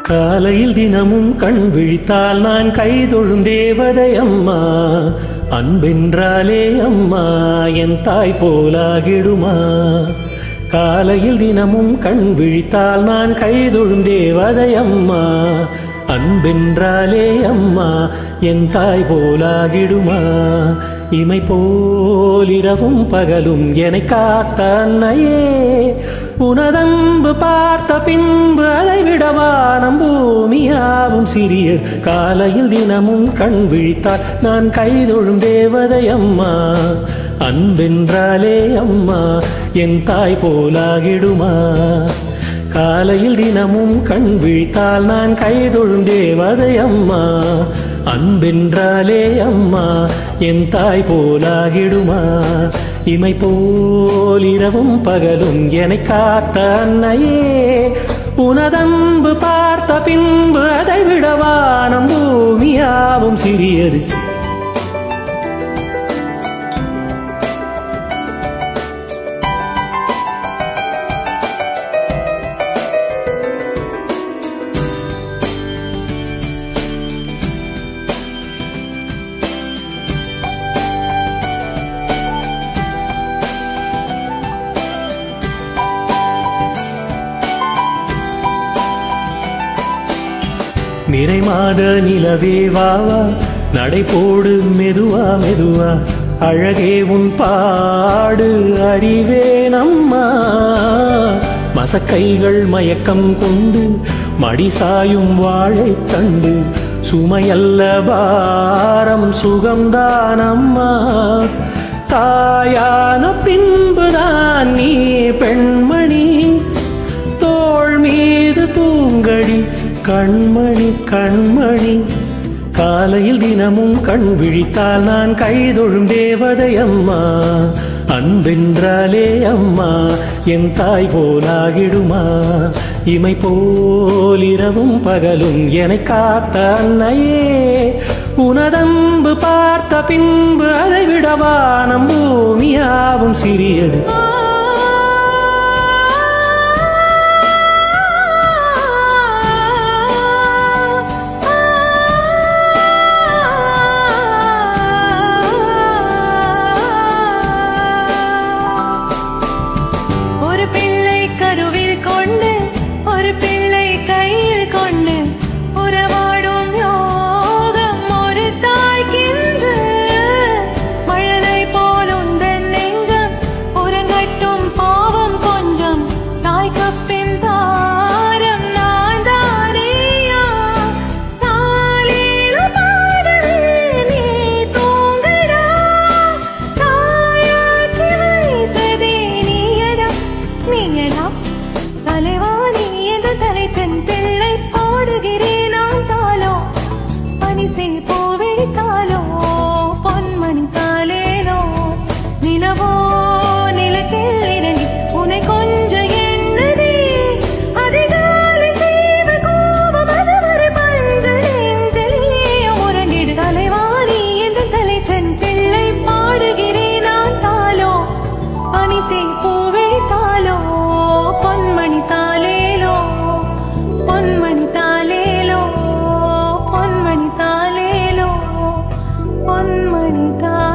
காலையில் தினமும் கண் விழித்தால் நான் கைதொழும் தேவதை அம்மா அன்பென்றாலே அம்மா என் தாய் போலாகிடுமா காலையில் தினமும் கண் விழித்தால் நான் கைதொழும் தேவதை அம்மா அன்பென்றாலே அம்மா என் தாய் போலாகிடுமா இமை போலிரவும் பகலும் என்னை காத்த அன்னையே உனதன்பு பார்த்த பின்பு அதை விடவா நம் பூமியாவும் சிறியர் காலையில் தினமும் கண் விழித்தால் நான் கைதொழும் தேவதை அம்மா அன்பென்றாலே அம்மா என் தாய் போலாகிடுமா காலையில் தினமும் கண் விழித்தால் நான் கைதொழும் தேவதை அம்மா அன்பென்றாலே அம்மா என் தாய் போலாகிடுமா இமை போலிரவும் பகலும் என்னை காத்த அன்னையே உனதன்பு பார்த்த பின்பு அதை விடவா நம் பூமியாவும் சிறியது நிறை மாத நிலவே வாவா நடை போடு மெதுவா மெதுவா அழகே உன் பாடு அறிவே நம்மா மசக்கைகள் மயக்கம் கொண்டு மடி சாயும் வாழை தண்டு சுமையல்ல பாரம் சுகம்தான் அம்மா தாயான பின்புதான் நீ பெண்மணி தோள் மீது தூங்கடி கண்மணி கண்மணி காலையில் தினமும் கண் விழித்தால் நான் கைதொழும் தேவதை அம்மா அன்பென்றாலே அம்மா என் தாய் போலாகிடுமா இமை போலிரவும் பகலும் என்னை காத்த அன்னையே உனதன்பு பார்த்த பின்பு அதை விடவா நம் பூமியாவும் சிறியது ஒரு பிள்ளை கருவில் கொண்டு ஒரு பிள்ளை கையில் கொண்டு உறவாடும் யோகம் ஒரு தாய்க்கின்று மழலை போல் உந்தன் நெஞ்சம் உறங்கட்டும் பாவம் கொஞ்சம் தாய்க்கு பின் தாரம் நான் தானேயா தாலில பாடவே நீ தூங்குடா தாயாக்கி வைத்ததே நீயடா நீயடா தலைவா நீ என்று தலை செந்திள்ளை பாடுகிறேன் நான் தாளோ பனிசை பூவிழித்தாலோ பொன்மணி தாலேனோ நிலவோ நிலத்தில் இறங்கி உனை கொஞ்சம் எண்ணதே அதிகாலை செய்த கோபம் அதுவரை பஞ்சலின் உறங்கிடு தலைவாரி என்று தலை செந்திள்ளை பாடுகிறேன் நான் தாளோ பனிசை பூவிழித்தாலோ பொன்மணி தாலேலோ பொன்மணி தாலேலோ பொன்மணி தாலேலோ பொன்மணி தாலேலோ